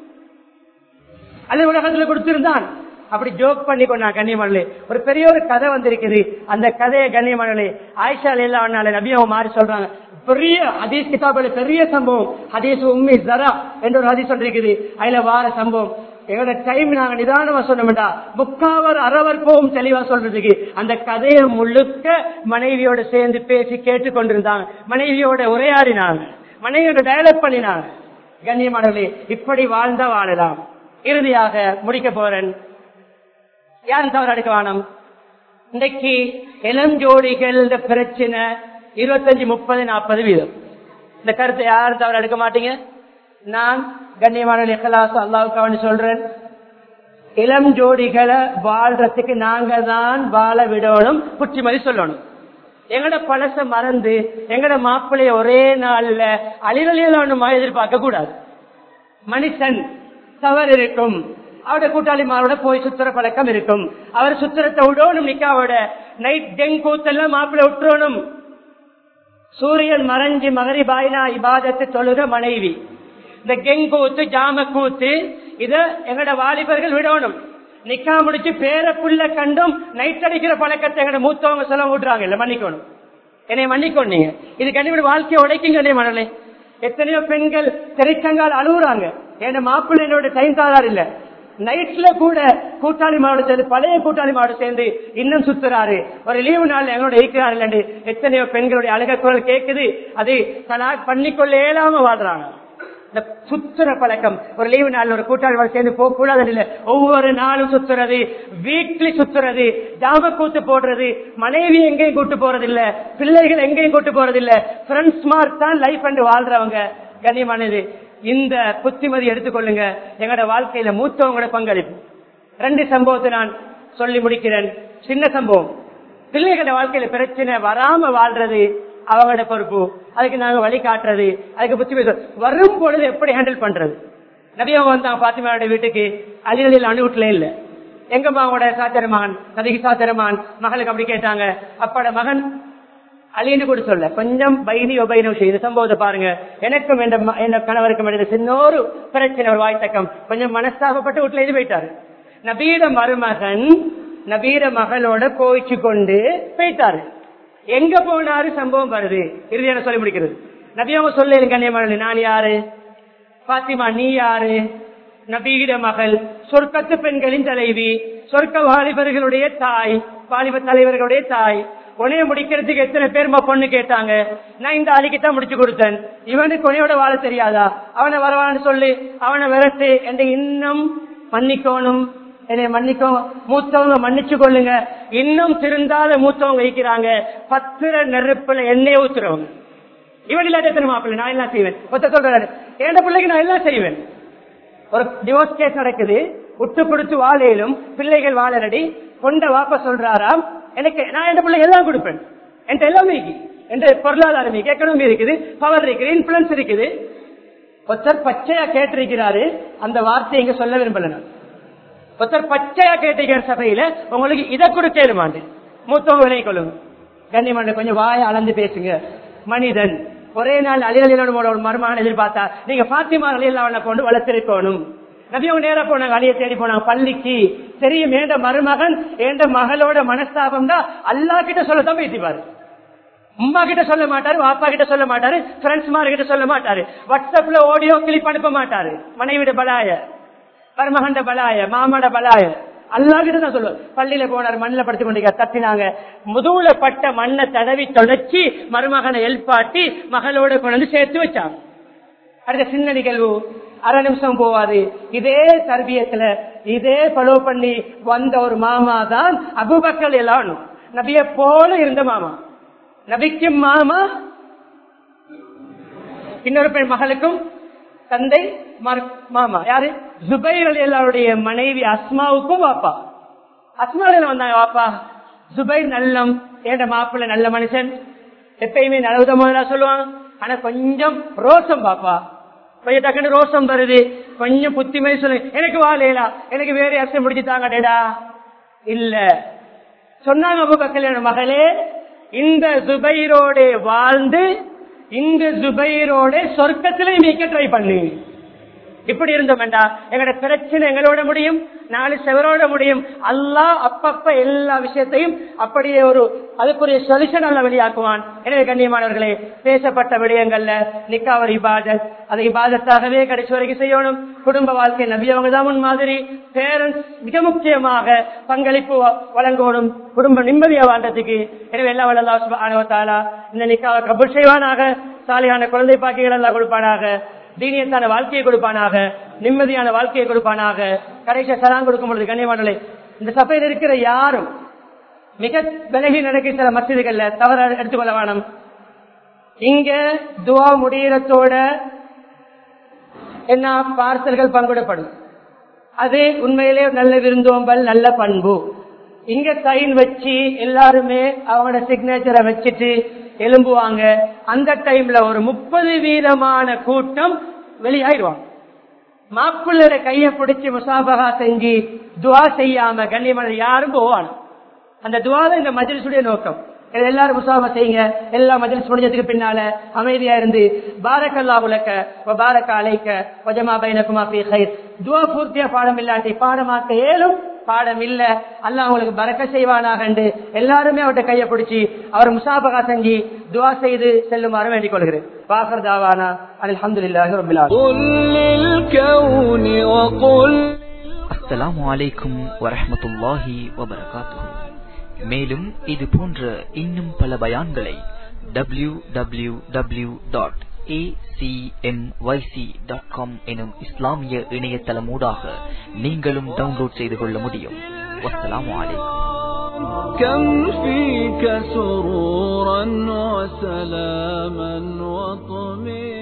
அது உலகத்துல கொடுத்திருந்தான் அப்படி ஜோக் பண்ணி கொண்டான் கண்ணியமணி ஒரு பெரிய ஒரு கதை வந்திருக்குது அந்த கதையை கண்ணியமணி ஆயிஷா எல்லாம் நபி அவங்க மாறி சொல்றாங்க பெரிய ஹதீஸ் கிதாபில பெரிய சம்பவம் ஹதீஸ் உம்மி ஜரா என்ற ஒரு ஹதீஸ் இருக்குது அதுல வார சம்பவம் எங்களோட டைம் நாங்க நிதானமா சொன்னோம்டா முக்காவர் அறவர் போகும் தெளிவா சொல்றதுக்கு அந்த கதையை முழுக்க மனைவியோட சேர்ந்து பேசி கேட்டு கொண்டிருந்தாங்க மனைவியோட உரையாடினாங்க மனைவியோட டயலாக் பண்ணினாங்க கண்ணியமானவர்களே இப்படி வாழ்ந்தா வாழலாம் இறுதியாக முடிக்க போறேன் யாரும் தவறு எடுக்க வேணும் இன்றைக்கு இளஞ்சோடிகள் இந்த பிரச்சனை இருபத்தஞ்சு முப்பது நாற்பது வீதம் இந்த கருத்தை யாரும் தவறு எடுக்க மாட்டீங்க நான் கண்ணியமான இக்கலாசு அல்லாவுக்கு சொல்றேன் இளம் ஜோடிகளை வாழ்றதுக்கு நாங்க தான் வாழ விடணும் புற்றிமதி சொல்லணும் எங்கட பழச மறந்து எங்கட மாப்பிள்ளைய ஒரே நாள்ல அழிவழியில ஒண்ணுமா எதிர்பார்க்க கூடாது மனுஷன் தவறு இருக்கும் அவருடைய கூட்டாளிமாரோட போய் சுத்துற பழக்கம் இருக்கும் அவர் சுத்துறத்தை விடணும் நிக்காவோட நைட் டெங் கூத்தெல்லாம் மாப்பிள்ளை விட்டுறணும் சூரியன் மறைஞ்சு மகரிபாயினா இபாதத்து தொழுக மனைவி இந்த கெங்கூத்து ஜாம கூத்து இத எங்கட வாலிபர்கள் விடணும் நிக்கா முடிச்சு பேர புள்ள கண்டும் நைட் அடிக்கிற பழக்கத்தை எங்கட மூத்தவங்க சொல்ல விட்டுறாங்க இல்ல மன்னிக்கணும் என்னை மன்னிக்கணும் நீங்க இது கண்டிப்பா வாழ்க்கையை உடைக்குங்க என்னை மணலே எத்தனையோ பெண்கள் திரைச்சங்கால் அழுகுறாங்க என் மாப்பிள்ளை என்னோட டைம் தாதார் இல்ல நைட்ல கூட கூட்டாளி மாவட்டம் சேர்ந்து பழைய கூட்டாளி மாவட்டம் சேர்ந்து இன்னும் சுத்துறாரு ஒரு லீவு நாள் எங்களோட இருக்கிறாரு இல்லண்டு எத்தனையோ பெண்களுடைய அழக குரல் கேக்குது அது தலா பண்ணிக்கொள்ள இயலாம வாழ்றாங்க இந்த சுத்துற பழக்கம் ஒரு லீவு நாள் ஒரு கூட்டாளி மாவட்டம் சேர்ந்து போக கூடாது இல்ல ஒவ்வொரு நாளும் சுத்துறது வீக்லி சுத்துறது ஜாம கூத்து போடுறது மனைவி எங்கேயும் கூட்டு போறது இல்ல பிள்ளைகள் எங்கேயும் கூட்டு போறது இல்ல ஃப்ரெண்ட்ஸ் மார்க் தான் லைஃப் அண்டு வாழ்றவங்க கண்ணியமானது இந்த புத்திமதி எடுத்துக்கொள்ளுங்க எங்களோட வாழ்க்கையில மூத்தவங்களோட பங்களிப்பு ரெண்டு சம்பவத்தை நான் சொல்லி முடிக்கிறேன் சின்ன சம்பவம் பிள்ளைகளோட வாழ்க்கையில பிரச்சனை வராம வாழ்றது அவங்களோட பொறுப்பு அதுக்கு நாங்க வழி காட்டுறது அதுக்கு புத்தி வரும் பொழுது எப்படி ஹேண்டில் பண்றது நபியவங்க வந்தாங்க பாத்திமாவோட வீட்டுக்கு அலிகளில் அணுகுட்டுல இல்ல எங்கம்மா அவங்களோட சாத்திர மகன் நதிக்கு சாத்திர மகன் மகளுக்கு அப்படி கேட்டாங்க அப்பாட மகன் அழின்னு கூட சொல்ல கொஞ்சம் பைனி ஒபைனோ செய்த சம்பவத்தை பாருங்க எனக்கும் என் என் கணவருக்கும் இடையில சின்ன ஒரு பிரச்சனை ஒரு வாய்த்தக்கம் கொஞ்சம் மனஸ்தாபப்பட்டு வீட்டுல இது போயிட்டாரு நபீட மருமகன் நபீட மகளோட கோவிச்சு கொண்டு போயிட்டாரு எங்க போனாரு சம்பவம் வருது இறுதியான சொல்லி முடிக்கிறது நபியவங்க சொல்ல கண்ணியமான நான் யாரு பாத்திமா நீ யாரு நபீட மகள் சொர்க்கத்து பெண்களின் தலைவி சொர்க்க வாலிபர்களுடைய தாய் வாலிப தலைவர்களுடைய தாய் உனைய முடிக்கிறதுக்கு எத்தனை பேர் பொண்ணு கேட்டாங்க நான் இந்த ஆளுக்கு தான் முடிச்சு கொடுத்தேன் இவனுக்கு உனையோட வாழ தெரியாதா அவனை வரவான்னு சொல்லி அவனை விரட்டு என்று இன்னும் மன்னிக்கணும் என்னை மன்னிக்கோ மூத்தவங்க மன்னிச்சு கொள்ளுங்க இன்னும் திருந்தாத மூத்தவங்க வைக்கிறாங்க பத்திர நெருப்புல எண்ணெய் ஊத்துறவங்க இவன் இல்லாத எத்தனை மாப்பிள்ளை நான் எல்லாம் செய்வேன் ஒருத்தர் சொல்றாரு என் பிள்ளைக்கு நான் எல்லாம் செய்வேன் ஒரு டிவோர்ஸ் கேஸ் நடக்குது விட்டு கொடுத்து வாழையிலும் பிள்ளைகள் வாழறடி கொண்ட வாப்ப சொல்றாராம் எனக்கு நான் என் பிள்ளை எல்லாம் கொடுப்பேன் என்கிட்ட எல்லாமே இருக்கு என்ற பொருளாதாரம் இருக்கு எக்கனமி இருக்குது பவர் இருக்குது இன்ஃபுளுன்ஸ் இருக்குது ஒருத்தர் பச்சையா கேட்டிருக்கிறாரு அந்த வார்த்தையை இங்க சொல்ல விரும்பல நான் ஒருத்தர் பச்சையா கேட்டிருக்கிற சபையில உங்களுக்கு இதை கொடுக்கலுமாண்டு மூத்தவங்க விலை கொள்ளுங்க கண்ணியமாண்டு கொஞ்சம் வாய அளந்து பேசுங்க மனிதன் ஒரே நாள் அலிகளினோட ஒரு மருமகன் எதிர்பார்த்தா நீங்க பாத்திமா அலியல் அவனை கொண்டு வளர்த்திருக்கணும் நபியவங்க நேரா போனாங்க அலியை தேடி போனாங்க பள்ளிக்கு தெரியும் ஏண்ட மருமகன் ஏண்ட மகளோட மனஸ்தாபம் தான் அல்லா கிட்ட சொல்லத்தான் பேசிப்பாரு உமா கிட்ட சொல்ல மாட்டாரு வாப்பா கிட்ட சொல்ல மாட்டாரு ஃப்ரெண்ட்ஸ் மார் கிட்ட சொல்ல மாட்டாரு வாட்ஸ்அப்ல ஆடியோ கிளிப் அனுப்ப மாட்டாரு மனைவிட பலாய மருமகண்ட பலாய மாமட பலாய அல்லா கிட்ட தான் சொல்லுவார் பள்ளியில போனார் மண்ணில் படுத்து கொண்டு தட்டினாங்க முதுகுல பட்ட மண்ணை தடவி தொலைச்சி மருமகனை எல்பாட்டி மகளோட கொண்டு சேர்த்து வச்சாங்க அடுத்த சின்ன நிகழ்வு அரை நிமிஷம் போவாது இதே தர்பியத்துல இதே பலோ பண்ணி வந்த ஒரு மாமா தான் அபுபக்கல் எல்லாம் நபிய போல இருந்த மாமா நபிக்கும் மாமா இன்னொரு பெண் மகளுக்கும் தந்தை மாமா யாரு ஜுபைர் அலி எல்லாருடைய மனைவி அஸ்மாவுக்கும் வாப்பா அஸ்மாவில் வந்தாங்க வாப்பா ஜுபைர் நல்லம் ஏண்ட மாப்பிள்ள நல்ல மனுஷன் எப்பயுமே நல்ல சொல்லுவாங்க ஆனா கொஞ்சம் ரோசம் பாப்பா கொஞ்சம் டக்குனு ரோசம் வருது கொஞ்சம் புத்திமை சொல்லு எனக்கு வாழையிலா எனக்கு வேற அரசு முடிச்சு தாங்கடா இல்ல சொன்னாங்க அபு கல்யாண மகளே இந்த ஜுபைரோட வாழ்ந்து இந்த ஜுபைரோட சொர்க்கத்திலையும் மிக்க ட்ரை பண்ணு இப்படி இருந்தோம் வேண்டாம் எங்களோட பிரச்சனை எங்களோட முடியும் நாலு செவரோட முடியும் அல்லாஹ் அப்பப்ப எல்லா விஷயத்தையும் அப்படியே ஒரு அதுக்குரிய சொல்யூஷன் அல்ல வெளியாக்குவான் எனவே கண்ணியமானவர்களே பேசப்பட்ட விடயங்கள்ல நிக்காவர் இபாதத் அதை இபாதத்தாகவே கடைசி வரைக்கும் செய்யணும் குடும்ப வாழ்க்கை நபியவங்க தான் முன் மாதிரி பேரண்ட்ஸ் மிக முக்கியமாக பங்களிப்பு வழங்கணும் குடும்ப நிம்மதியா வாழ்றதுக்கு எனவே எல்லா வல்லா இந்த நிக்காவை கபுல் செய்வானாக சாலையான குழந்தை பாக்கிகள் எல்லாம் கொடுப்பானாக தீனியத்தான வாழ்க்கையை கொடுப்பானாக நிம்மதியான வாழ்க்கையை கொடுப்பானாக கடைசியா சலாம் கொடுக்கும் பொழுது கண்ணியமானே இந்த சபையில் இருக்கிற யாரும் மிக விலகி நடக்கிற சில மசிதிகள்ல தவற எடுத்துக்கொள்ள வேணும் இங்க துவா முடியறத்தோட என்ன பார்சல்கள் பங்கிடப்படும் அது உண்மையிலே நல்ல விருந்தோம்பல் நல்ல பண்பு இங்க சைன் வச்சு எல்லாருமே அவங்களோட சிக்னேச்சரை வச்சுட்டு எலும்புவாங்க அந்த டைம்ல ஒரு முப்பது வீதமான கூட்டம் வெளியாயிடுவாங்க மாப்பிள்ளோட கைய பிடிச்சி முசாபகா செஞ்சு துவா செய்யாம கண்ணியமான யாரும் போவாங்க அந்த துவா தான் இந்த மஜிலிசுடைய நோக்கம் இதை எல்லாரும் முசாபா செய்யுங்க எல்லா மஜலிஸ் முடிஞ்சதுக்கு பின்னால அமைதியா இருந்து பாரக்கல்லா உலக்க பாரக்க அலைக்க வஜமா பைனக்குமா ஃபீ கைர் துவா பூர்த்தியா பாடம் இல்லாட்டி பாடமாக்க ஏலும் பாடம் இல்ல அல்லாஹ் உங்களுக்கு பறக்க செய்வானாக என்று எல்லாருமே அவர்கிட்ட கையை பிடிச்சி அவர் முசாபகா செஞ்சு துவா செய்து செல்லுமாறு வேண்டிக் கொள்கிறேன் வாசர் தாவானா அல்ஹம்துலில்லாஹி ரப்பில் ஆலமீன் قل للكون وقل அஸ்ஸலாமு அலைக்கும் வரஹ்மத்துல்லாஹி வபரகாத்துஹு மேலும் இது போன்ற இன்னும் பல பயான்களை டபிள்யூ டபிள்யூ டபிள்யூ டாட் எனும் இஸ்லாமிய இணையதளமூடாக நீங்களும் டவுன்லோட் செய்து கொள்ள முடியும் வஸ்ஸலாமு அலைக்கும் كم فيك سرورا وسلاما وطمئنا